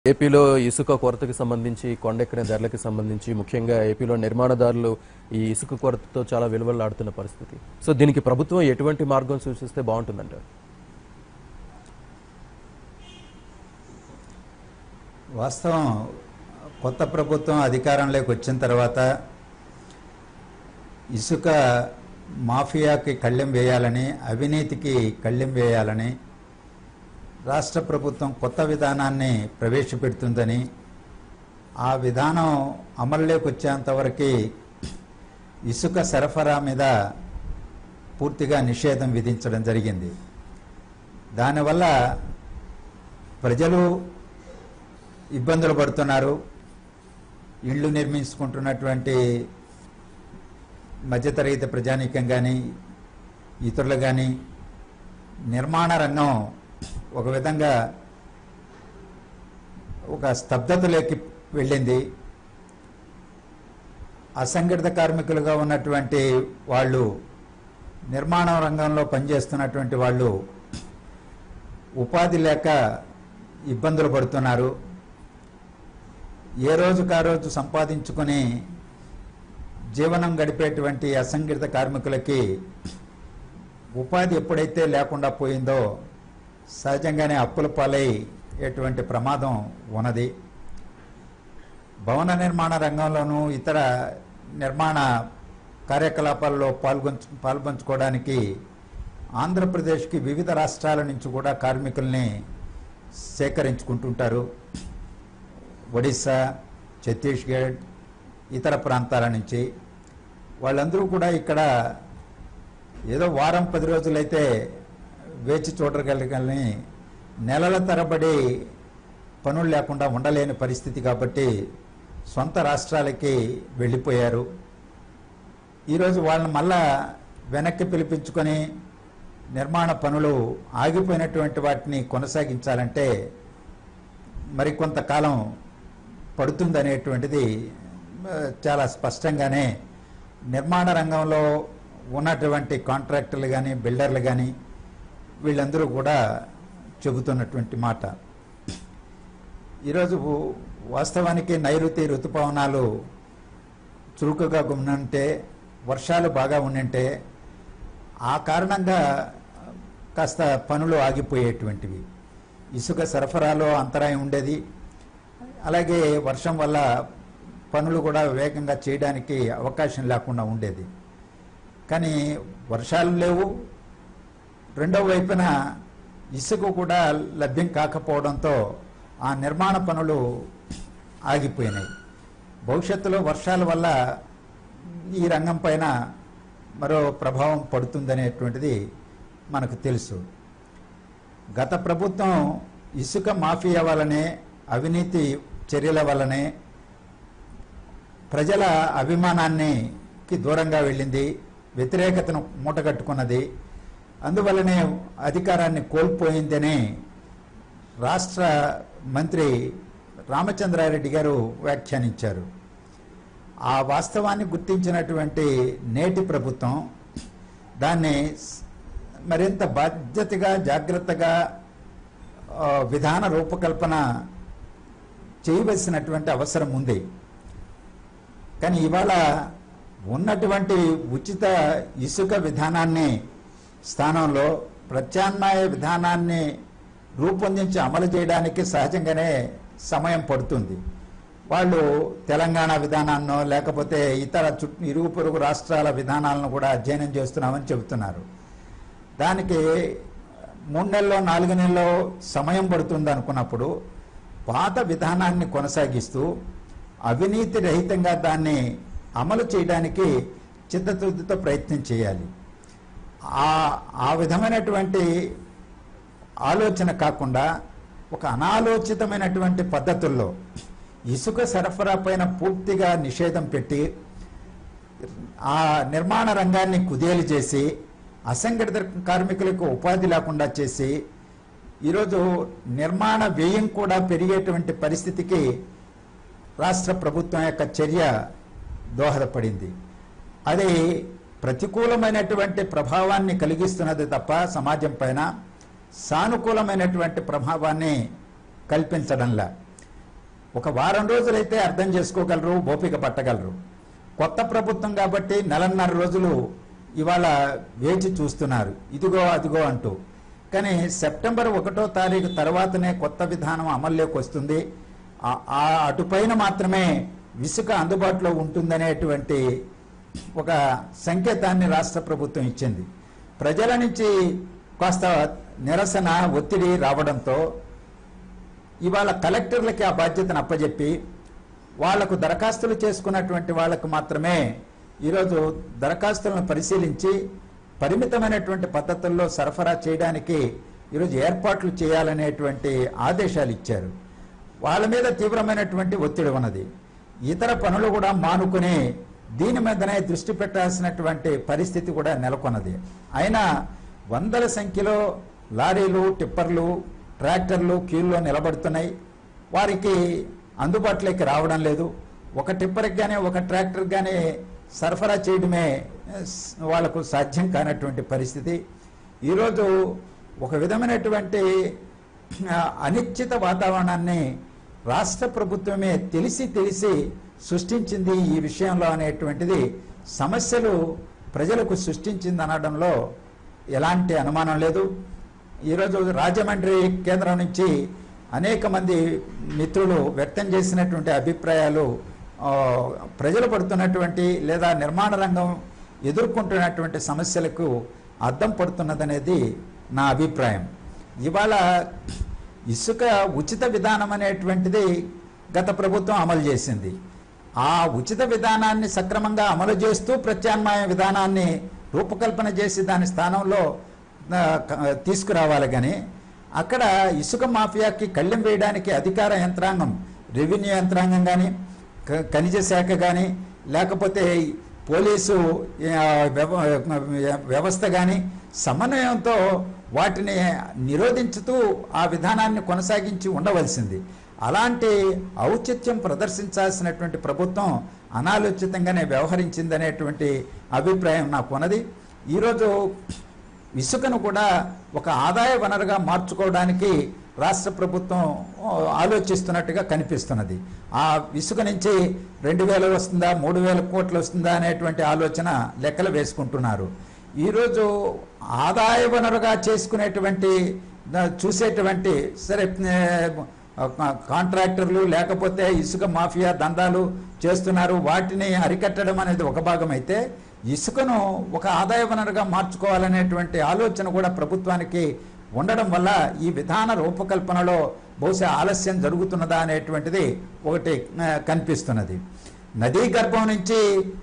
ఏపీలో ఇసుక కొరతకి సంబంధించి కొండెక్కిన ధరలకి సంబంధించి ముఖ్యంగా ఏపీలో నిర్మాణదారులు ఈ ఇసుక కొరతతో చాలా విలువలాడుతున్న పరిస్థితి సో దీనికి ప్రభుత్వం ఎటువంటి మార్గం సూచిస్తే బాగుంటుందంటారు వాస్తవం కొత్త ప్రభుత్వం అధికారంలోకి వచ్చిన తర్వాత ఇసుక మాఫియాకి కళ్ళెం వేయాలని అవినీతికి కళ్ళెం వేయాలని రాష్ట్ర ప్రభుత్వం కొత్త విధానాన్ని ప్రవేశపెడుతుందని ఆ విధానం అమల్లోకి వచ్చేంతవరకు ఇసుక సరఫరా మీద పూర్తిగా నిషేధం విధించడం జరిగింది దానివల్ల ప్రజలు ఇబ్బందులు పడుతున్నారు ఇళ్ళు నిర్మించుకుంటున్నటువంటి మధ్యతరగతి ప్రజానీకం కానీ ఇతరులు కానీ నిర్మాణ రంగం ఒక విధంగా ఒక స్తబ్దతలోకి వెళ్ళింది అసంఘటిత కార్మికులుగా ఉన్నటువంటి వాళ్ళు నిర్మాణ రంగంలో పనిచేస్తున్నటువంటి వాళ్ళు ఉపాధి లేక ఇబ్బందులు పడుతున్నారు ఏ రోజుకు ఆ రోజు సంపాదించుకొని జీవనం గడిపేటువంటి అసంఘటిత కార్మికులకి ఉపాధి ఎప్పుడైతే లేకుండా పోయిందో సహజంగానే అప్పుల పాలై ఎటువంటి ప్రమాదం ఉన్నది భవన నిర్మాణ రంగంలోనూ ఇతర నిర్మాణ కార్యకలాపాల్లో పాల్గొంచు పాల్పంచుకోవడానికి ఆంధ్రప్రదేశ్కి వివిధ రాష్ట్రాల నుంచి కూడా కార్మికుల్ని సేకరించుకుంటుంటారు ఒడిస్సా ఛత్తీస్గఢ్ ఇతర ప్రాంతాల నుంచి వాళ్ళందరూ కూడా ఇక్కడ ఏదో వారం పది రోజులైతే వేచి చూడగలగలని నెలల తరబడి పనులు లేకుండా ఉండలేని పరిస్థితి కాబట్టి సొంత రాష్ట్రాలకి వెళ్ళిపోయారు ఈరోజు వాళ్ళని మళ్ళా వెనక్కి పిలిపించుకొని నిర్మాణ పనులు ఆగిపోయినటువంటి వాటిని కొనసాగించాలంటే మరికొంతకాలం పడుతుందనేటువంటిది ఆ, చాలా స్పష్టంగానే నిర్మాణ రంగంలో ఉన్నటువంటి కాంట్రాక్టర్లు కానీ బిల్డర్లు కానీ వీళ్ళందరూ కూడా చెబుతున్నటువంటి మాట ఈరోజు వాస్తవానికి నైరుతి ఋతుపవనాలు చురుకుగా ఉంటే వర్షాలు బాగా ఉండింటే ఆ కారణంగా కాస్త పనులు ఆగిపోయేటువంటివి ఇసుక సరఫరాలో అంతరాయం ఉండేది అలాగే వర్షం వల్ల పనులు కూడా వేగంగా చేయడానికి అవకాశం లేకుండా ఉండేది కానీ వర్షాలు లేవు రెండవ వైపున ఇసుక కూడా లభ్యం కాకపోవడంతో ఆ నిర్మాణ పనులు ఆగిపోయినాయి భవిష్యత్తులో వర్షాల వల్ల ఈ రంగం పైన మరో ప్రభావం పడుతుందనేటువంటిది మనకు తెలుసు గత ప్రభుత్వం ఇసుక మాఫియా వల్లనే అవినీతి చర్యల వల్లనే ప్రజల అభిమానానికి దూరంగా వెళ్ళింది వ్యతిరేకతను మూటగట్టుకున్నది అందువల్లనే అధికారాన్ని కోల్పోయిందని రాష్ట్ర మంత్రి రామచంద్రారెడ్డి గారు వ్యాఖ్యానించారు ఆ వాస్తవాన్ని గుర్తించినటువంటి నేటి ప్రభుత్వం దాన్ని స్- మరింత బాధ్యతగా జాగ్రత్తగా ఆ, విధాన రూపకల్పన చేయవలసినటువంటి అవసరం ఉంది కానీ ఇవాళ ఉన్నటువంటి ఉచిత ఇసుక విధానాన్ని స్థానంలో ప్రత్యామ్నాయ విధానాన్ని రూపొందించి అమలు చేయడానికి సహజంగానే సమయం పడుతుంది వాళ్ళు తెలంగాణ విధానాన్నో లేకపోతే ఇతర చుట్టూ ఇరుగు పొరుగు రాష్ట్రాల విధానాలను కూడా అధ్యయనం చేస్తున్నామని చెబుతున్నారు దానికి మూడు నెలలో నాలుగు నెలలో సమయం పడుతుంది అనుకున్నప్పుడు పాత విధానాన్ని కొనసాగిస్తూ అవినీతి రహితంగా దాన్ని అమలు చేయడానికి చిత్తశుద్ధితో ప్రయత్నం చేయాలి ఆ ఆ విధమైనటువంటి ఆలోచన కాకుండా ఒక అనాలోచితమైనటువంటి పద్ధతుల్లో ఇసుక సరఫరా పైన పూర్తిగా నిషేధం పెట్టి ఆ నిర్మాణ రంగాన్ని కుదేలు చేసి అసంఘటిత కార్మికులకు ఉపాధి లేకుండా చేసి ఈరోజు నిర్మాణ వ్యయం కూడా పెరిగేటువంటి పరిస్థితికి రాష్ట్ర ప్రభుత్వం యొక్క చర్య దోహదపడింది అది ప్రతికూలమైనటువంటి ప్రభావాన్ని కలిగిస్తున్నది తప్ప సమాజం పైన సానుకూలమైనటువంటి ప్రభావాన్ని కల్పించడంలా ఒక వారం రోజులైతే అర్థం చేసుకోగలరు ఓపిక పట్టగలరు కొత్త ప్రభుత్వం కాబట్టి నెలన్నర రోజులు ఇవాళ వేచి చూస్తున్నారు ఇదిగో అదిగో అంటూ కానీ సెప్టెంబర్ ఒకటో తారీఖు తర్వాతనే కొత్త విధానం అమల్లోకి వస్తుంది ఆ- ఆ అటుపైన మాత్రమే ఇసుక అందుబాటులో ఉంటుందనేటువంటి ఒక సంకేతాన్ని రాష్ట్ర ప్రభుత్వం ఇచ్చింది ప్రజల నుంచి కాస్త నిరసన ఒత్తిడి రావడంతో ఇవాళ కలెక్టర్లకి ఆ బాధ్యతను అప్పజెప్పి వాళ్లకు దరఖాస్తులు చేసుకున్నటువంటి వాళ్ళకు మాత్రమే ఈరోజు దరఖాస్తులను పరిశీలించి పరిమితమైనటువంటి పద్ధతుల్లో సరఫరా చేయడానికి ఈరోజు ఏర్పాట్లు చేయాలనేటువంటి ఆదేశాలు ఇచ్చారు వాళ్ళ మీద తీవ్రమైనటువంటి ఒత్తిడి ఉన్నది ఇతర పనులు కూడా మానుకుని దీని మీదనే దృష్టి పెట్టాల్సినటువంటి పరిస్థితి కూడా నెలకొన్నది అయినా వందల సంఖ్యలో లారీలు టిప్పర్లు ట్రాక్టర్లు క్యూల్లో నిలబడుతున్నాయి వారికి అందుబాటులోకి రావడం లేదు ఒక టిప్పర్కి కానీ ఒక ట్రాక్టర్ కానీ సరఫరా చేయడమే స్- వాళ్లకు సాధ్యం కానటువంటి పరిస్థితి ఈరోజు ఒక విధమైనటువంటి ఆ, అనిశ్చిత వాతావరణాన్ని రాష్ట్ర ప్రభుత్వమే తెలిసి తెలిసి సృష్టించింది ఈ విషయంలో అనేటువంటిది సమస్యలు ప్రజలకు సృష్టించింది అనడంలో ఎలాంటి అనుమానం లేదు ఈరోజు రాజమండ్రి కేంద్రం నుంచి అనేక మంది మిత్రులు వ్యక్తం చేసినటువంటి అభిప్రాయాలు ఆ, ప్రజలు పడుతున్నటువంటి లేదా నిర్మాణ రంగం ఎదుర్కొంటున్నటువంటి సమస్యలకు అద్దం పడుతున్నదనేది నా అభిప్రాయం ఇవాళ ఇసుక ఉచిత విధానం అనేటువంటిది గత ప్రభుత్వం అమలు చేసింది ఆ ఉచిత విధానాన్ని సక్రమంగా అమలు చేస్తూ ప్రత్యామ్నాయ విధానాన్ని రూపకల్పన చేసి దాని స్థానంలో ఆ, క- తీసుకురావాలి కానీ అక్కడ ఇసుక మాఫియాకి కళ్ళెం వేయడానికి అధికార యంత్రాంగం రెవెన్యూ యంత్రాంగం కానీ క- ఖనిజ శాఖ కానీ లేకపోతే పోలీసు ఆ, వ్యవ- వ్యవస్థ కానీ సమన్వయంతో వాటిని నిరోధించుతూ ఆ విధానాన్ని కొనసాగించి ఉండవలసింది అలాంటి ఔచిత్యం ప్రదర్శించాల్సినటువంటి ప్రభుత్వం అనాలోచితంగానే వ్యవహరించిందనేటువంటి అభిప్రాయం నాకు ఉన్నది ఈరోజు ఇసుకను కూడా ఒక ఆదాయ వనరుగా మార్చుకోవడానికి రాష్ట్ర ప్రభుత్వం ఆ, ఆలోచిస్తున్నట్టుగా కనిపిస్తున్నది ఆ ఇసుక నుంచి రెండు వేలు వస్తుందా మూడు వేల కోట్లు వస్తుందా అనేటువంటి ఆలోచన లెక్కలు వేసుకుంటున్నారు ఈరోజు ఆదాయ వనరుగా చేసుకునేటువంటి ద- చూసేటువంటి సరే ఆ, కా- కాంట్రాక్టర్లు లేకపోతే ఇసుక మాఫియా దందాలు చేస్తున్నారు వాటిని అరికట్టడం అనేది ఒక భాగం అయితే ఇసుకను ఒక ఆదాయ వనరుగా మార్చుకోవాలనేటువంటి ఆలోచన కూడా ప్రభుత్వానికి ఉండడం వల్ల ఈ విధాన రూపకల్పనలో బహుశా ఆలస్యం జరుగుతున్నదా అనేటువంటిది ఒకటి ఆ, కనిపిస్తున్నది నదీ గర్భం నుంచి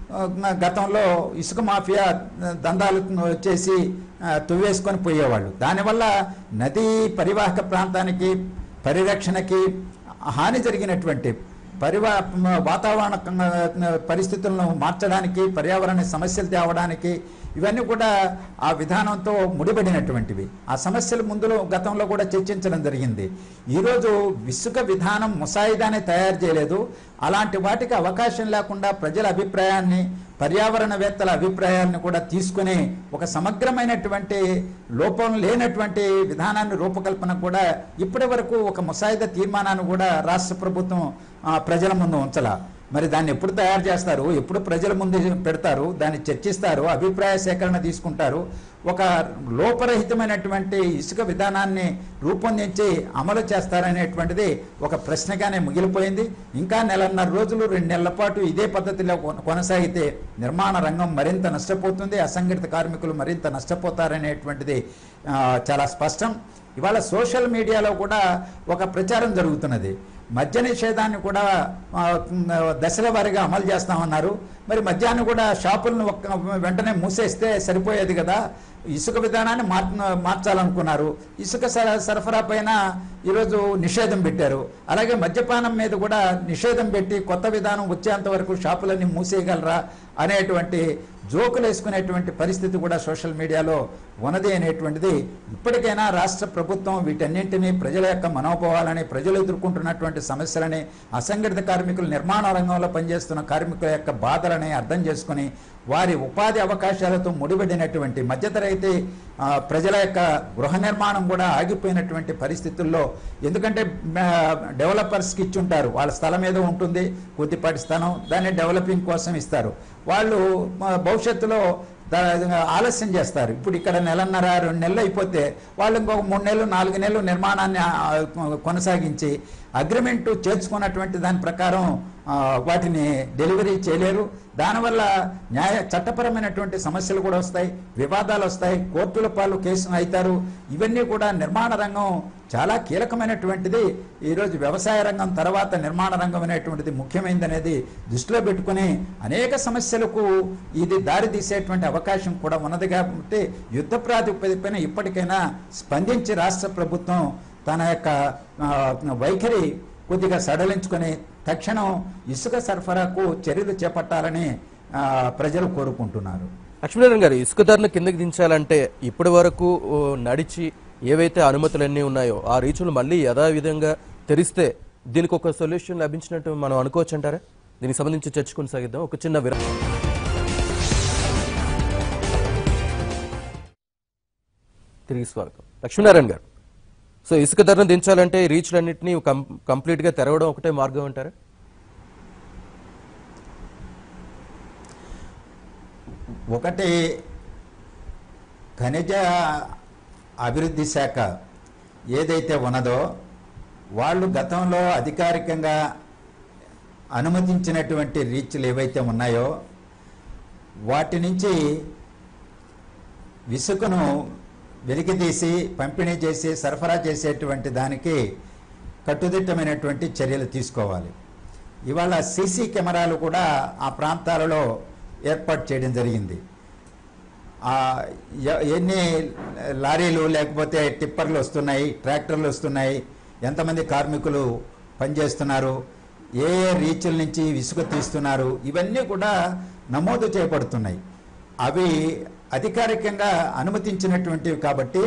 ఆ, గతంలో ఇసుక మాఫియా ఆ, దందాలు వచ్చేసి ఆ, తువ్వేసుకొని పోయేవాళ్ళు దానివల్ల నదీ పరివాహక ప్రాంతానికి పరిరక్షణకి హాని జరిగినటువంటి పరివా వాతావరణ క- పరిస్థితులను మార్చడానికి పర్యావరణ సమస్యలు తేవడానికి ఇవన్నీ కూడా ఆ విధానంతో ముడిపడినటువంటివి ఆ సమస్యలు ముందులో గతంలో కూడా చర్చించడం జరిగింది ఈరోజు ఇసుక విధానం ముసాయిదానే తయారు చేయలేదు అలాంటి వాటికి అవకాశం లేకుండా ప్రజల అభిప్రాయాన్ని పర్యావరణవేత్తల అభిప్రాయాలను కూడా తీసుకుని ఒక సమగ్రమైనటువంటి లోపం లేనటువంటి విధానాన్ని రూపకల్పన కూడా ఇప్పటి వరకు ఒక ముసాయిదా తీర్మానాన్ని కూడా రాష్ట్ర ప్రభుత్వం ఆ, ప్రజల ముందు ఉంచలా మరి దాన్ని ఎప్పుడు తయారు చేస్తారు ఎప్పుడు ప్రజల ముందు పెడతారు దాన్ని చర్చిస్తారు అభిప్రాయ సేకరణ తీసుకుంటారు ఒక లోపరహితమైనటువంటి ఇసుక విధానాన్ని రూపొందించి అమలు చేస్తారనేటువంటిది ఒక ప్రశ్నగానే మిగిలిపోయింది ఇంకా నెలన్నర రోజులు రెండు నెలల పాటు ఇదే పద్ధతిలో కొన- కొనసాగితే నిర్మాణ రంగం మరింత నష్టపోతుంది అసంఘటిత కార్మికులు మరింత నష్టపోతారనేటువంటిది ఆ, చాలా స్పష్టం ఇవాళ సోషల్ మీడియాలో కూడా ఒక ప్రచారం జరుగుతున్నది మద్య నిషేధాన్ని కూడా ఆ, దశల వారీగా అమలు చేస్తామన్నారు మరి మద్యాన్ని కూడా షాపులను ఒక్క వెంటనే మూసేస్తే సరిపోయేది కదా ఇసుక విధానాన్ని మార్ మార్చాలనుకున్నారు ఇసుక సర- సరఫరా పైన ఈరోజు నిషేధం పెట్టారు అలాగే మద్యపానం మీద కూడా నిషేధం పెట్టి కొత్త విధానం వచ్చేంత వరకు షాపులన్నీ మూసేయగలరా అనేటువంటి జోకులు వేసుకునేటువంటి పరిస్థితి కూడా సోషల్ మీడియాలో ఉన్నది అనేటువంటిది ఇప్పటికైనా రాష్ట్ర ప్రభుత్వం వీటన్నింటినీ ప్రజల యొక్క మనోభావాలని ప్రజలు ఎదుర్కొంటున్నటువంటి సమస్యలని అసంఘటిత కార్మికులు నిర్మాణ రంగంలో పనిచేస్తున్న కార్మికుల యొక్క బాధలని అర్థం చేసుకుని వారి ఉపాధి అవకాశాలతో ముడిపడినటువంటి మధ్యతరగతి మధ్యతరగతి ఆ, ప్రజల యొక్క గృహ నిర్మాణం కూడా ఆగిపోయినటువంటి పరిస్థితుల్లో ఎందుకంటే డెవలపర్స్కి ఇచ్చుంటారు వాళ్ళ స్థలం ఏదో ఉంటుంది కొద్దిపాటి స్థలం దాన్ని డెవలపింగ్ కోసం ఇస్తారు వాళ్ళు మ, భవిష్యత్తులో దా- ఆలస్యం చేస్తారు ఇప్పుడు ఇక్కడ నెలన్నర రెండు నెలలు అయిపోతే వాళ్ళు ఇంకొక మూడు నెలలు నాలుగు నెలలు నిర్మాణాన్ని ఆ, కొనసాగించి అగ్రిమెంట్ చేర్చుకున్నటువంటి దాని ప్రకారం ఆ, వాటిని డెలివరీ చేయలేరు దానివల్ల న్యాయ చట్టపరమైనటువంటి సమస్యలు కూడా వస్తాయి వివాదాలు వస్తాయి కోర్టుల పాలు కేసులు అవుతారు ఇవన్నీ కూడా నిర్మాణ రంగం చాలా కీలకమైనటువంటిది ఈరోజు వ్యవసాయ రంగం తర్వాత నిర్మాణ రంగం అనేటువంటిది ముఖ్యమైనది అనేది దృష్టిలో పెట్టుకుని అనేక సమస్యలకు ఇది దారి తీసేటువంటి అవకాశం కూడా ఉన్నది కాబట్టి యుద్ధ ప్రాతిపదికన ఇప్పటికైనా స్పందించి రాష్ట్ర ప్రభుత్వం తన యొక్క ఆ, వైఖరి కొద్దిగా సడలించుకొని తక్షణం ఇసుక సరఫరాకు చర్యలు చేపట్టాలని ఆ, ప్రజలు కోరుకుంటున్నారు లక్ష్మీనారాయణ గారు ఇసుక ధరను కిందకి దించాలంటే ఇప్పటి వరకు ఓ, నడిచి ఏవైతే అనుమతులన్నీ ఉన్నాయో ఆ రీచులు మళ్ళీ యథావిధంగా తెరిస్తే దీనికి ఒక సొల్యూషన్ లభించినట్టు మనం అనుకోవచ్చు అంటారా దీనికి సంబంధించి చర్చ కొనసాగిద్దాం ఒక చిన్న విరా తిరిగి స్వాగతం లక్ష్మీనారాయణ గారు సో ఇసుక ధరను దించాలంటే ఈ రీచ్లన్నింటినీ కం కంప్లీట్గా తెరవడం ఒకటే మార్గం అంటారా ఒకటి ఖనిజ అభివృద్ధి శాఖ ఏదైతే ఉన్నదో వాళ్ళు గతంలో అధికారికంగా అనుమతించినటువంటి రీచ్లు ఏవైతే ఉన్నాయో వాటి నుంచి ఇసుకను వెలికితీసి పంపిణీ చేసి సరఫరా చేసేటువంటి దానికి కట్టుదిట్టమైనటువంటి చర్యలు తీసుకోవాలి ఇవాళ సీసీ కెమెరాలు కూడా ఆ ప్రాంతాలలో ఏర్పాటు చేయడం జరిగింది ఆ, ఎ- ఎన్ని లారీలు లేకపోతే టిప్పర్లు వస్తున్నాయి ట్రాక్టర్లు వస్తున్నాయి ఎంతమంది కార్మికులు పనిచేస్తున్నారు ఏ ఏ రీచ్ల నుంచి ఇసుక తీస్తున్నారు ఇవన్నీ కూడా నమోదు చేయబడుతున్నాయి అవి అధికారికంగా అనుమతించినటువంటివి కాబట్టి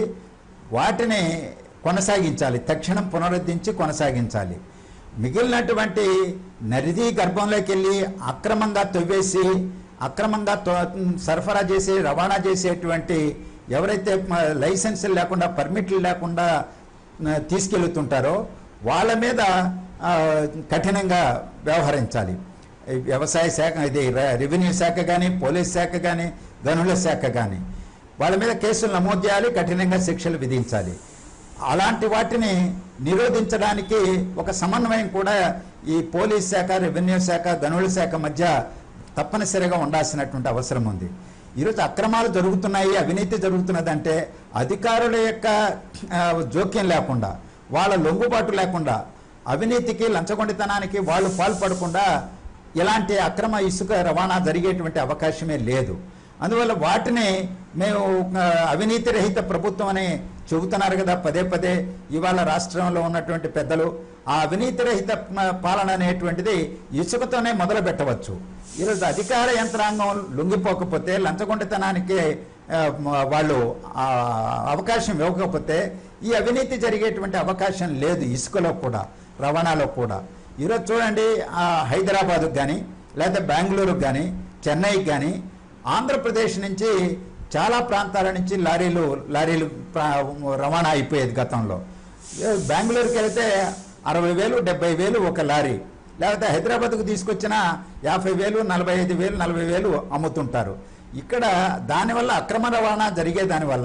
వాటిని కొనసాగించాలి తక్షణం పునరుద్ధరించి కొనసాగించాలి మిగిలినటువంటి నరిది గర్భంలోకి వెళ్ళి అక్రమంగా తవ్వేసి అక్రమంగా తో- సరఫరా చేసి రవాణా చేసేటువంటి ఎవరైతే మ- లైసెన్సులు లేకుండా పర్మిట్లు లేకుండా ఆ, తీసుకెళ్తుంటారో వాళ్ళ మీద ఆ, కఠినంగా వ్యవహరించాలి ఈ వ్యవసాయ శాఖ ఇది రె- రెవెన్యూ శాఖ కానీ పోలీస్ శాఖ కానీ గనుల శాఖ కానీ వాళ్ళ మీద కేసులు నమోదు చేయాలి కఠినంగా శిక్షలు విధించాలి అలాంటి వాటిని నిరోధించడానికి ఒక సమన్వయం కూడా ఈ పోలీస్ శాఖ రెవెన్యూ శాఖ గనుల శాఖ మధ్య తప్పనిసరిగా ఉండాల్సినటువంటి అవసరం ఉంది ఈరోజు అక్రమాలు జరుగుతున్నాయి అవినీతి జరుగుతున్నదంటే అధికారుల యొక్క ఆ, జోక్యం లేకుండా వాళ్ళ లొంగుబాటు లేకుండా అవినీతికి లంచగొండితనానికి వాళ్ళు పాల్పడకుండా ఇలాంటి అక్రమ ఇసుక రవాణా జరిగేటువంటి అవకాశమే లేదు అందువల్ల వాటిని మేము ఆ, అవినీతి రహిత ప్రభుత్వం అని చెబుతున్నారు కదా పదే పదే ఇవాళ రాష్ట్రంలో ఉన్నటువంటి పెద్దలు ఆ అవినీతి రహిత మ- పాలన అనేటువంటిది ఇసుకతోనే మొదలు పెట్టవచ్చు ఈరోజు అధికార యంత్రాంగం లొంగిపోకపోతే లంచగొండితనానికి ఆ, మ- వాళ్ళు ఆ, అవకాశం ఇవ్వకపోతే ఈ అవినీతి జరిగేటువంటి అవకాశం లేదు ఇసుకలో కూడా రవాణాలో కూడా ఈరోజు చూడండి ఆ, హైదరాబాద్కు కానీ లేదా బెంగళూరుకు కానీ చెన్నైకి కానీ ఆంధ్రప్రదేశ్ నుంచి చాలా ప్రాంతాల నుంచి లారీలు లారీలు ప్రా- రవాణా అయిపోయేది గతంలో ఏ, బెంగళూరుకి వెళ్తే అరవై వేలు డెబ్బై వేలు ఒక లారీ లేకపోతే హైదరాబాద్కు తీసుకొచ్చిన యాభై వేలు నలభై ఐదు వేలు నలభై వేలు అమ్ముతుంటారు ఇక్కడ దానివల్ల అక్రమ రవాణా జరిగే దానివల్ల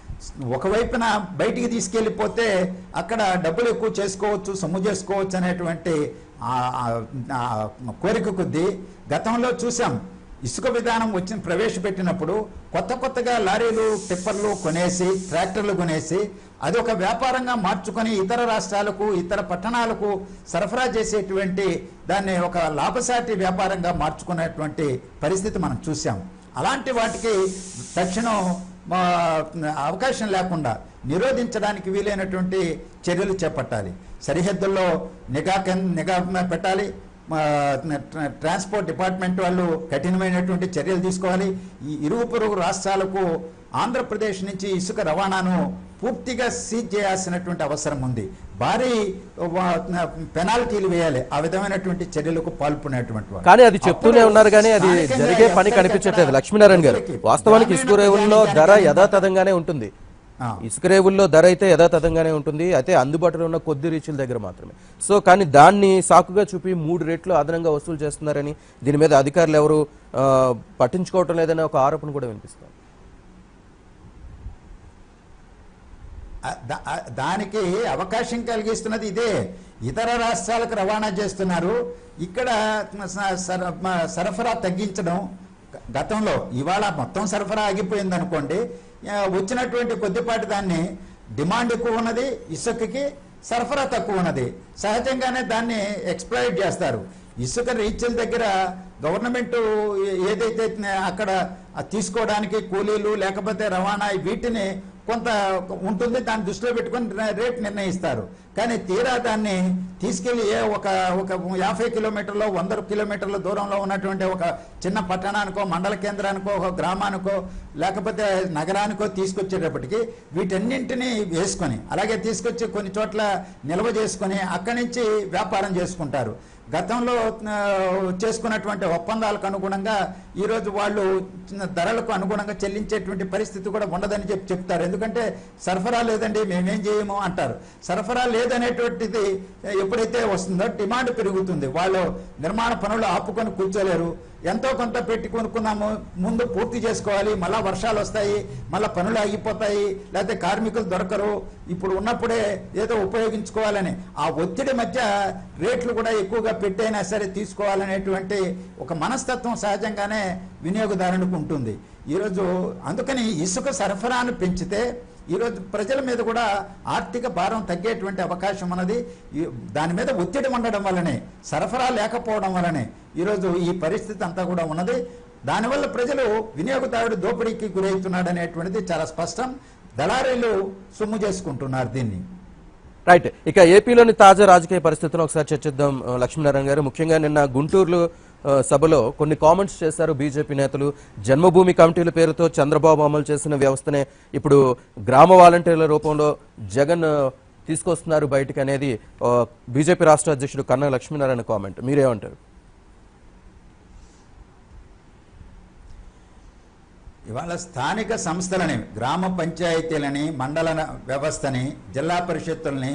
ఒకవైపున బయటికి తీసుకెళ్ళిపోతే అక్కడ డబ్బులు ఎక్కువ చేసుకోవచ్చు సొమ్ము చేసుకోవచ్చు అనేటువంటి ఆ- ఆ- ఆ కోరిక కొద్దీ గతంలో చూసాం ఇసుక విధానం వచ్చిన ప్రవేశపెట్టినప్పుడు కొత్త కొత్తగా లారీలు టిప్పర్లు కొనేసి ట్రాక్టర్లు కొనేసి అది ఒక వ్యాపారంగా మార్చుకొని ఇతర రాష్ట్రాలకు ఇతర పట్టణాలకు సరఫరా చేసేటువంటి దాన్ని ఒక లాభసాటి వ్యాపారంగా మార్చుకునేటువంటి పరిస్థితి మనం చూసాం అలాంటి వాటికి తక్షణం మా అవకాశం లేకుండా నిరోధించడానికి వీలైనటువంటి చర్యలు చేపట్టాలి సరిహద్దుల్లో నిఘా కేం- నిఘా పెట్టాలి మా ట్ర- ట్రాన్స్పోర్ట్ డిపార్ట్మెంట్ వాళ్ళు కఠినమైనటువంటి చర్యలు తీసుకోవాలి ఈ ఇరుగు పొరుగు రాష్ట్రాలకు ఆంధ్రప్రదేశ్ నుంచి ఇసుక రవాణాను పూర్తిగా సీజ్ చేయాల్సినటువంటి అవసరం ఉంది భారీ వా- పెనాల్టీలు వేయాలి ఆ విధమైనటువంటి చర్యలకు పాల్పడినటువంటి వారు. కానీ అది చెప్తూనే అప్పుడు ఉన్నారు కానీ అది స్థానికంగా జరిగే పని ఎక్కడికెక్కడ కనిపించట్లేదు లక్ష్మీనారాయణ గారు ప్రజలకి వాస్తవానికి గ్రామీణ ఇసుక రేవుల్లో ధర ప్రజానీకానికి యథాతథంగానే ఉంటుంది ఆ. ఇసుక రేవుల్లో ధర అయితే యథాతథంగానే ఉంటుంది అయితే అందుబాటులో ఉన్న కొద్ది రీచుల దగ్గర మాత్రమే సో కానీ దాన్ని సాకుగా చూపి మూడు రేట్లు అదనంగా వసూలు చేస్తున్నారని దీని మీద అధికారులు ఎవరు ఆ, పట్టించుకోవటం లేదనే ఒక ఆరోపణ కూడా వినిపిస్తుంది ఆ- దా- ఆ- దానికి అవకాశం కలిగిస్తున్నది ఇదే ఇతర రాష్ట్రాలకు రవాణా చేస్తున్నారు ఇక్కడ స- సర- మ- సరఫరా తగ్గించడం గ- గతంలో ఇవాళ మొత్తం సరఫరా ఆగిపోయింది అనుకోండి ఆ, వచ్చినటువంటి కొద్దిపాటి దాన్ని డిమాండ్ ఎక్కువ ఉన్నది ఇసుకకి సరఫరా తక్కువ ఉన్నది సహజంగానే దాన్ని ఎక్స్ప్లాయిట్ చేస్తారు ఇసుక రీచ్ల దగ్గర గవర్నమెంట్ ఏదైతే అక్కడ తీసుకోవడానికి కూలీలు లేకపోతే రవాణా వీటిని కొంత ఉంటుంది దాన్ని దృష్టిలో పెట్టుకొని రే- రేట్ నిర్ణయిస్తారు కానీ తీరా దాన్ని తీసుకెళ్లి ఏ ఒక ఒక యాభై కిలోమీటర్లో వంద కిలోమీటర్ల దూరంలో ఉన్నటువంటి ఒక చిన్న పట్టణానికో మండల కేంద్రానికో ఒక గ్రామానికో లేకపోతే నగరానికో తీసుకొచ్చేటప్పటికి వీటన్నింటినీ వేసుకొని అలాగే తీసుకొచ్చి కొన్ని చోట్ల నిల్వ చేసుకొని అక్కడి నుంచి వ్యాపారం చేసుకుంటారు గతంలో ఆ, చేసుకున్నటువంటి ఒప్పందాలకు అనుగుణంగా ఈరోజు వాళ్ళు చిన్న ధరలకు అనుగుణంగా చెల్లించేటువంటి పరిస్థితి కూడా ఉండదని చెప్పి చెప్తారు ఎందుకంటే సరఫరా లేదండి మేమేం చేయము అంటారు సరఫరా లేదనేటువంటిది ఎప్పుడైతే వస్తుందో డిమాండ్ పెరుగుతుంది వాళ్ళు నిర్మాణ పనులు ఆపుకొని కూర్చోలేరు ఎంతో కొంత పెట్టి కొనుక్కున్నాము ముందు పూర్తి చేసుకోవాలి మళ్ళా వర్షాలు వస్తాయి మళ్ళా పనులు ఆగిపోతాయి లేకపోతే కార్మికులు దొరకరు ఇప్పుడు ఉన్నప్పుడే ఏదో ఉపయోగించుకోవాలని ఆ ఒత్తిడి మధ్య రేట్లు కూడా ఎక్కువగా పెట్టైనా సరే తీసుకోవాలనేటువంటి ఒక మనస్తత్వం సహజంగానే వినియోగదారునికి ఉంటుంది ఈరోజు అందుకని ఇసుక సరఫరాను పెంచితే ఈరోజు ప్రజల మీద కూడా ఆర్థిక భారం తగ్గేటువంటి అవకాశం ఉన్నది ఈ- దాని మీద ఒత్తిడి ఉండడం వల్లనే సరఫరా లేకపోవడం వల్లనే ఈరోజు ఈ పరిస్థితి అంతా కూడా ఉన్నది దానివల్ల ప్రజలు వినియోగదారుడు దోపిడీకి గురవుతున్నాడు అనేటువంటిది చాలా స్పష్టం దళారీలు సొమ్ము చేసుకుంటున్నారు దీన్ని రైట్ ఇక ఏపీలోని తాజా రాజకీయ పరిస్థితులను ఒకసారి చర్చిద్దాం ఆ, లక్ష్మీనారాయణ గారు ముఖ్యంగా నిన్న గుంటూరులో ఆ, సభలో కొన్ని కామెంట్స్ చేశారు బీజేపీ నేతలు జన్మభూమి కమిటీల పేరుతో చంద్రబాబు అమలు చేసిన వ్యవస్థనే ఇప్పుడు గ్రామ వాలంటీర్ల రూపంలో జగన్ ఆ, తీసుకొస్తున్నారు బయటికి అనేది ఆ, బీజేపీ రాష్ట్ర అధ్యక్షుడు కన్నా లక్ష్మీనారాయణ కామెంట్ మీరేమంటారు ఇవాళ స్థానిక సంస్థలని గ్రామ పంచాయతీలని మండల వ్యవస్థని జిల్లా పరిషత్తుల్ని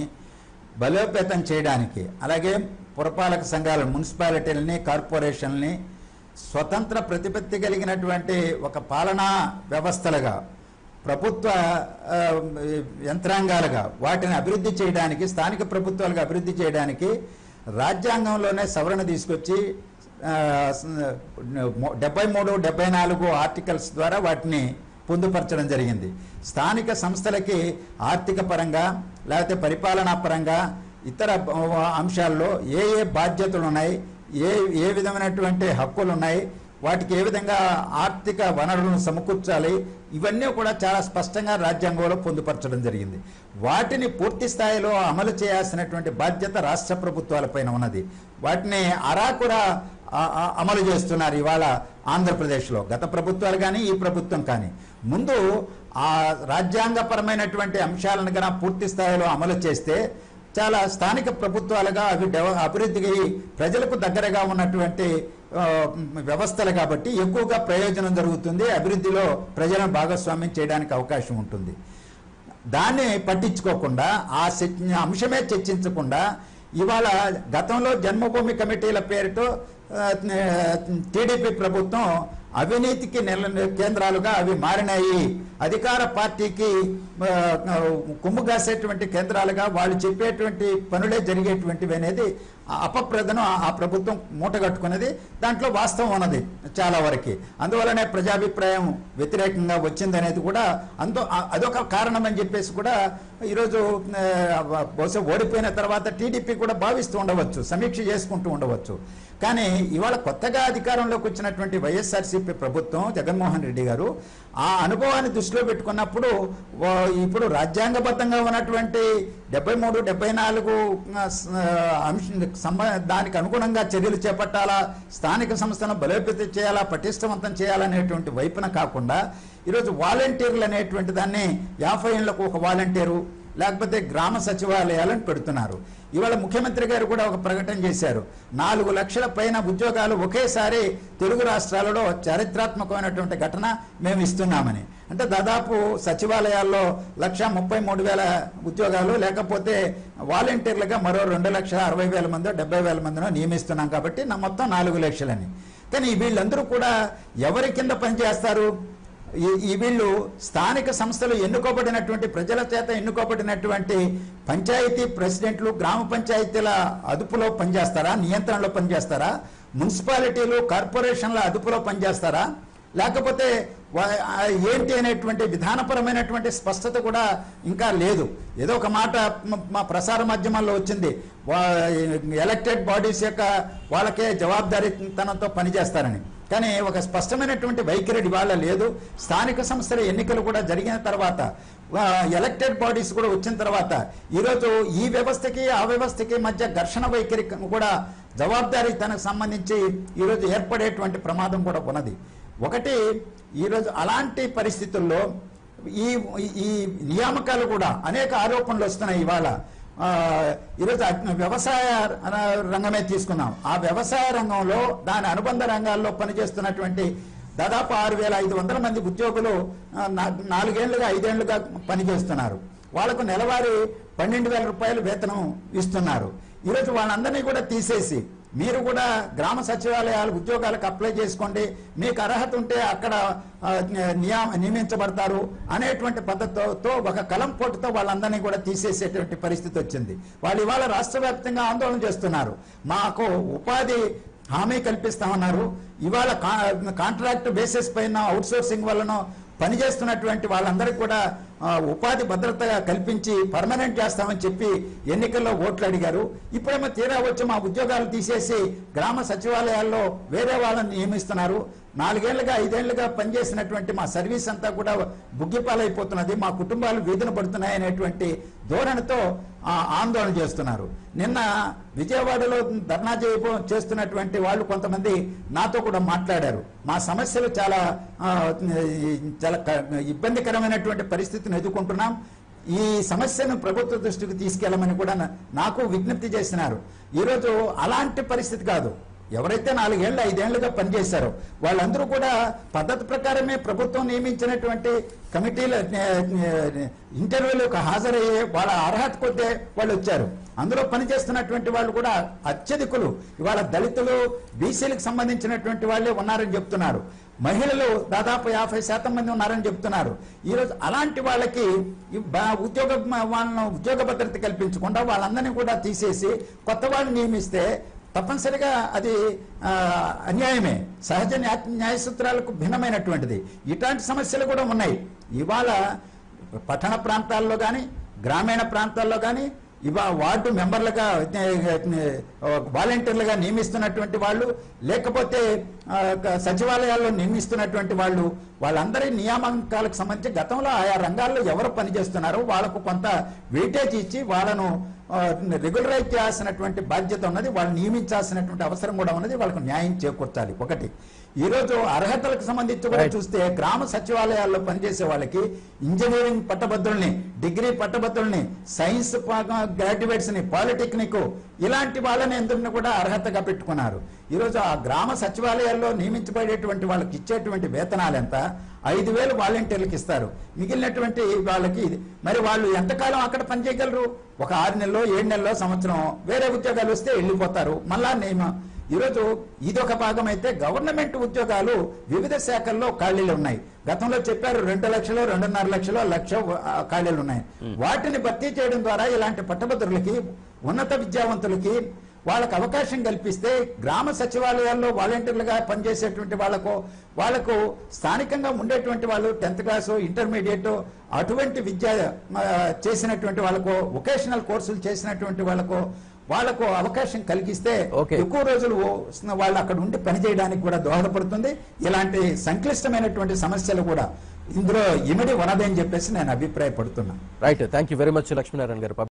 బలోపేతం చేయడానికి అలాగే పురపాలక సంఘాల మున్సిపాలిటీలని కార్పొరేషన్లని స్వతంత్ర ప్రతిపత్తి కలిగినటువంటి ఒక పాలనా వ్యవస్థలుగా ప్రభుత్వ ఆ, యంత్రాంగాలుగా వాటిని అభివృద్ధి చేయడానికి స్థానిక ప్రభుత్వాలుగా అభివృద్ధి చేయడానికి రాజ్యాంగంలోనే సవరణ తీసుకొచ్చి ఆ, స- డెబ్బై మూడు డెబ్బై నాలుగు ఆర్టికల్స్ ద్వారా వాటిని పొందుపరచడం జరిగింది స్థానిక సంస్థలకి ఆర్థిక పరంగా లేకపోతే పరిపాలనా పరంగా ఇతర ఆ, అంశాల్లో ఏ ఏ బాధ్యతలు ఉన్నాయి ఏ ఏ విధమైనటువంటి హక్కులు ఉన్నాయి వాటికి ఏ విధంగా ఆర్థిక వనరులను సమకూర్చాలి ఇవన్నీ కూడా చాలా స్పష్టంగా రాజ్యాంగంలో పొందుపరచడం జరిగింది వాటిని పూర్తి స్థాయిలో అమలు చేయాల్సినటువంటి బాధ్యత రాష్ట్ర ప్రభుత్వాలపైన ఉన్నది వాటిని అరాకురా ఆ- ఆ- అమలు చేస్తున్నారు ఇవాళ ఆంధ్రప్రదేశ్లో గత ప్రభుత్వాలు కానీ ఈ ప్రభుత్వం కానీ ముందు ఆ రాజ్యాంగపరమైనటువంటి అంశాలను కన్నా పూర్తి స్థాయిలో అమలు చేస్తే చాలా స్థానిక ప్రభుత్వాలుగా అవి డెవ- అభివృద్ధికి ప్రజలకు దగ్గరగా ఉన్నటువంటి ఆ, వ్యవస్థలు కాబట్టి ఎక్కువగా ప్రయోజనం జరుగుతుంది అభివృద్ధిలో ప్రజలను భాగస్వామ్యం చేయడానికి అవకాశం ఉంటుంది దాన్ని పట్టించుకోకుండా ఆ చర్చ- అంశమే చర్చించకుండా ఇవాళ గతంలో జన్మభూమి కమిటీల పేరుతో ఆ, టీడీపీ ప్రభుత్వం అవినీతికి నెల కేంద్రాలుగా అవి మారినాయి అధికార పార్టీకి ఆ, కొమ్ము కాసేటువంటి కేంద్రాలుగా వాళ్ళు చెప్పేటువంటి పనులే జరిగేటువంటివి అనేది ఆ అపప్రదను ఆ- ఆ ప్రభుత్వం మూటగట్టుకున్నది దాంట్లో వాస్తవం ఉన్నది చాలా వరకు అందువలనే ప్రజాభిప్రాయం వ్యతిరేకంగా వచ్చిందనేది కూడా అందో ఆ- అదొక కారణం అని చెప్పేసి కూడా ఈరోజు ఆ, బహుశా ఓడిపోయిన తర్వాత టీడీపీ కూడా భావిస్తూ ఉండవచ్చు సమీక్ష చేసుకుంటూ ఉండవచ్చు కానీ ఇవాళ కొత్తగా అధికారంలోకి వచ్చినటువంటి వైఎస్ఆర్సీపీ ప్రభుత్వం జగన్మోహన్ రెడ్డి గారు ఆ అనుభవాన్ని దృష్టిలో పెట్టుకున్నప్పుడు వా- ఇప్పుడు రాజ్యాంగబద్ధంగా ఉన్నటువంటి డెబ్బై మూడు డెబ్బై నాలుగు ఆ, స- అంశ సంబ దానికి అనుగుణంగా చర్యలు చేపట్టాలా స్థానిక సంస్థను బలోపేతం చేయాలా పటిష్టవంతం చేయాలనేటువంటి వైపున కాకుండా ఈరోజు వాలంటీర్లు అనేటువంటి దాన్ని యాభై ఏళ్లకు ఒక వాలంటీరు లేకపోతే గ్రామ సచివాలయాలను పెడుతున్నారు ఇవాళ ముఖ్యమంత్రి గారు కూడా ఒక ప్రకటన చేశారు నాలుగు లక్షల పైన ఉద్యోగాలు ఒకేసారి తెలుగు రాష్ట్రాలలో చారిత్రాత్మకమైనటువంటి ఘటన మేము ఇస్తున్నామని అంటే దాదాపు సచివాలయాల్లో లక్ష ముప్పై మూడు వేల ఉద్యోగాలు లేకపోతే వాలంటీర్లుగా మరో రెండు లక్షల అరవై వేల మందో డెబ్బై వేల మందినో నియమిస్తున్నాం కాబట్టి నా మొత్తం నాలుగు లక్షలని కానీ వీళ్ళందరూ కూడా ఎవరి కింద పనిచేస్తారు ఈ ఈ వీళ్ళు స్థానిక సంస్థలు ఎన్నుకోబడినటువంటి ప్రజల చేత ఎన్నుకోబడినటువంటి పంచాయతీ ప్రెసిడెంట్లు గ్రామ పంచాయతీల అదుపులో పనిచేస్తారా నియంత్రణలో పనిచేస్తారా మున్సిపాలిటీలు కార్పొరేషన్ల అదుపులో పనిచేస్తారా లేకపోతే వా- ఆ ఏంటి అనేటువంటి విధానపరమైనటువంటి స్పష్టత కూడా ఇంకా లేదు ఏదో ఒక మాట మ- మా ప్రసార మాధ్యమాల్లో వచ్చింది ఎలక్టెడ్ బాడీస్ యొక్క వాళ్ళకే జవాబుదారీతనంతో పనిచేస్తారని కానీ ఒక స్పష్టమైనటువంటి వైఖరి ఇవాళ లేదు స్థానిక సంస్థల ఎన్నికలు కూడా జరిగిన తర్వాత ఎలక్టెడ్ బాడీస్ కూడా వచ్చిన తర్వాత ఈరోజు ఈ వ్యవస్థకి ఆ వ్యవస్థకి మధ్య ఘర్షణ వైఖరి కూడా జవాబుదారీతనకు సంబంధించి ఈరోజు ఏర్పడేటువంటి ప్రమాదం కూడా ఉన్నది ఒకటి ఈరోజు అలాంటి పరిస్థితుల్లో ఈ ఈ నియామకాలు కూడా అనేక ఆరోపణలు వస్తున్నాయి ఇవాళ ఆ, ఈరోజు అగ్- వ్యవసాయ ర- రంగమే తీసుకున్నాం ఆ వ్యవసాయ రంగంలో దాని అనుబంధ రంగాల్లో పనిచేస్తున్నటువంటి దాదాపు ఆరు వేల ఐదు వందల మంది ఉద్యోగులు ఆ, నా- నాలుగేళ్లుగా ఐదేళ్లుగా పనిచేస్తున్నారు వాళ్లకు నెలవారీ పన్నెండు వేల రూపాయలు వేతనం ఇస్తున్నారు ఈరోజు వాళ్ళందరినీ కూడా తీసేసి మీరు కూడా గ్రామ సచివాలయాలు ఉద్యోగాలకు అప్లై చేసుకోండి మీకు అర్హత ఉంటే అక్కడ ఆ, నియా నియమించబడతారు అనేటువంటి పద్ధతితో ఒక కలం పోటుతో వాళ్ళందరినీ కూడా తీసేసేటువంటి పరిస్థితి వచ్చింది వాళ్ళు ఇవాళ రాష్ట్ర వ్యాప్తంగా ఆందోళన చేస్తున్నారు మాకు ఉపాధి హామీ కల్పిస్తామన్నారు ఇవాళ కా- కాంట్రాక్ట్ బేసిస్ పైన అవుట్సోర్సింగ్ వలన పనిచేస్తున్నటువంటి వాళ్ళందరికీ కూడా ఆ, ఉపాధి భద్రత కల్పించి పర్మనెంట్ చేస్తామని చెప్పి ఎన్నికల్లో ఓట్లు అడిగారు ఇప్పుడేమో తీరా వచ్చి మా ఉద్యోగాలు తీసేసి గ్రామ సచివాలయాల్లో వేరే వాళ్ళని నియమిస్తున్నారు నాలుగేళ్లుగా ఐదేళ్లుగా పనిచేసినటువంటి మా సర్వీస్ అంతా కూడా బుగ్గిపాలైపోతున్నది మా కుటుంబాలు వీధిన పడుతున్నాయి అనేటువంటి ధోరణితో ఆ, ఆందోళన చేస్తున్నారు నిన్న విజయవాడలో ధర్నా చేయబో చేస్తున్నటువంటి వాళ్ళు కొంతమంది నాతో కూడా మాట్లాడారు మా సమస్యలు చాలా ఆ, చాలా క- ఇబ్బందికరమైనటువంటి పరిస్థితిని ఎదుర్కొంటున్నాం ఈ సమస్యను ప్రభుత్వ దృష్టికి తీసుకెళ్లమని కూడా నా- నాకు విజ్ఞప్తి చేసినారు ఈరోజు అలాంటి పరిస్థితి కాదు ఎవరైతే నాలుగేళ్లు ఐదేళ్లుగా పనిచేశారో వాళ్ళందరూ కూడా పద్ధతి ప్రకారమే ప్రభుత్వం నియమించినటువంటి కమిటీల ఇంటర్వ్యూలకు హాజరయ్యే వాళ్ళ అర్హత కొద్దే వాళ్ళు వచ్చారు అందులో పనిచేస్తున్నటువంటి వాళ్ళు కూడా అత్యధికులు ఇవాళ దళితులు బీసీలకు సంబంధించినటువంటి వాళ్ళే ఉన్నారని చెప్తున్నారు మహిళలు దాదాపు యాభై శాతం మంది ఉన్నారని చెప్తున్నారు ఈరోజు అలాంటి వాళ్ళకి ఈ బ- ఉద్యోగ వాళ్ళను ఉద్యోగ భద్రత కల్పించకుండా వాళ్ళందరినీ కూడా తీసేసి కొత్త వాళ్ళని నియమిస్తే తప్పనిసరిగా అది ఆ, అన్యాయమే సహజ న్యా- న్యాయ సూత్రాలకు భిన్నమైనటువంటిది ఇట్లాంటి సమస్యలు కూడా ఉన్నాయి ఇవాళ పట్టణ ప్రాంతాల్లో కానీ గ్రామీణ ప్రాంతాల్లో కానీ ఇవా వార్డు మెంబర్లుగా వాలంటీర్లుగా నియమిస్తున్నటువంటి వాళ్ళు లేకపోతే ఆ, క- సచివాలయాల్లో నియమిస్తున్నటువంటి వాళ్ళు వాళ్ళందరి నియామకాలకు సంబంధించి గతంలో ఆయా రంగాల్లో ఎవరు పనిచేస్తున్నారో వాళ్ళకు కొంత వెయిటేజ్ ఇచ్చి వాళ్ళను రెగ్యులరైజ్ చేయాల్సినటువంటి బాధ్యత ఉన్నది వాళ్ళు నియమించాల్సినటువంటి అవసరం కూడా ఉన్నది వాళ్ళకు న్యాయం చేకూర్చాలి ఒకటి ఈ రోజు అర్హతలకు సంబంధించి కూడా Right. చూస్తే గ్రామ సచివాలయాల్లో పనిచేసే వాళ్ళకి ఇంజనీరింగ్ పట్టభద్రుల్ని డిగ్రీ పట్టభద్రుల్ని సైన్స్ గ్రాడ్యుయేట్స్ ని పాలిటెక్నిక్ ఇలాంటి వాళ్ళని ఎందుకు కూడా అర్హతగా పెట్టుకున్నారు ఈరోజు ఆ గ్రామ సచివాలయాల్లో నియమించబడేటువంటి వాళ్ళకి ఇచ్చేటువంటి వేతనాలు ఎంత ఐదు వేలు వాలంటీర్లకు ఇస్తారు మిగిలినటువంటి వాళ్ళకి ఇది. మరి వాళ్ళు ఎంతకాలం అక్కడ పనిచేయగలరు ఒక ఆరు నెలలో ఏడు నెలలో సంవత్సరం వేరే ఉద్యోగాలు వస్తే వెళ్ళిపోతారు మళ్ళా నియమం ఈరోజు ఇదొక భాగం అయితే గవర్నమెంట్ ఉద్యోగాలు వివిధ శాఖల్లో ఖాళీలు ఉన్నాయి గతంలో చెప్పారు రెండు లక్షలు రెండున్నర లక్షలు లక్ష ఆ, ఖాళీలు ఉన్నాయి వాటిని భర్తీ చేయడం ద్వారా ఇలాంటి పట్టభద్రులకి ఉన్నత విద్యావంతులకి వాళ్ళకు అవకాశం కల్పిస్తే గ్రామ సచివాలయాల్లో వాలంటీర్లుగా పనిచేసేటువంటి వాళ్ళకు వాళ్ళకు స్థానికంగా ఉండేటువంటి వాళ్ళు టెన్త్ క్లాసు ఇంటర్మీడియట్ అటువంటి విద్య ఆ, చేసినటువంటి వాళ్ళకు వొకేషనల్ కోర్సులు చేసినటువంటి వాళ్ళకు వాళ్ళకు అవకాశం కలిగిస్తే Okay. ఎక్కువ రోజులు వాళ్ళు అక్కడ ఉండి పనిచేయడానికి కూడా దోహదపడుతుంది ఇలాంటి సంక్లిష్టమైనటువంటి సమస్యలు కూడా ఇందులో ఇమిడి ఉన్నదని చెప్పేసి నేను అభిప్రాయపడుతున్నా right thank you very much Lakshminarayana గారు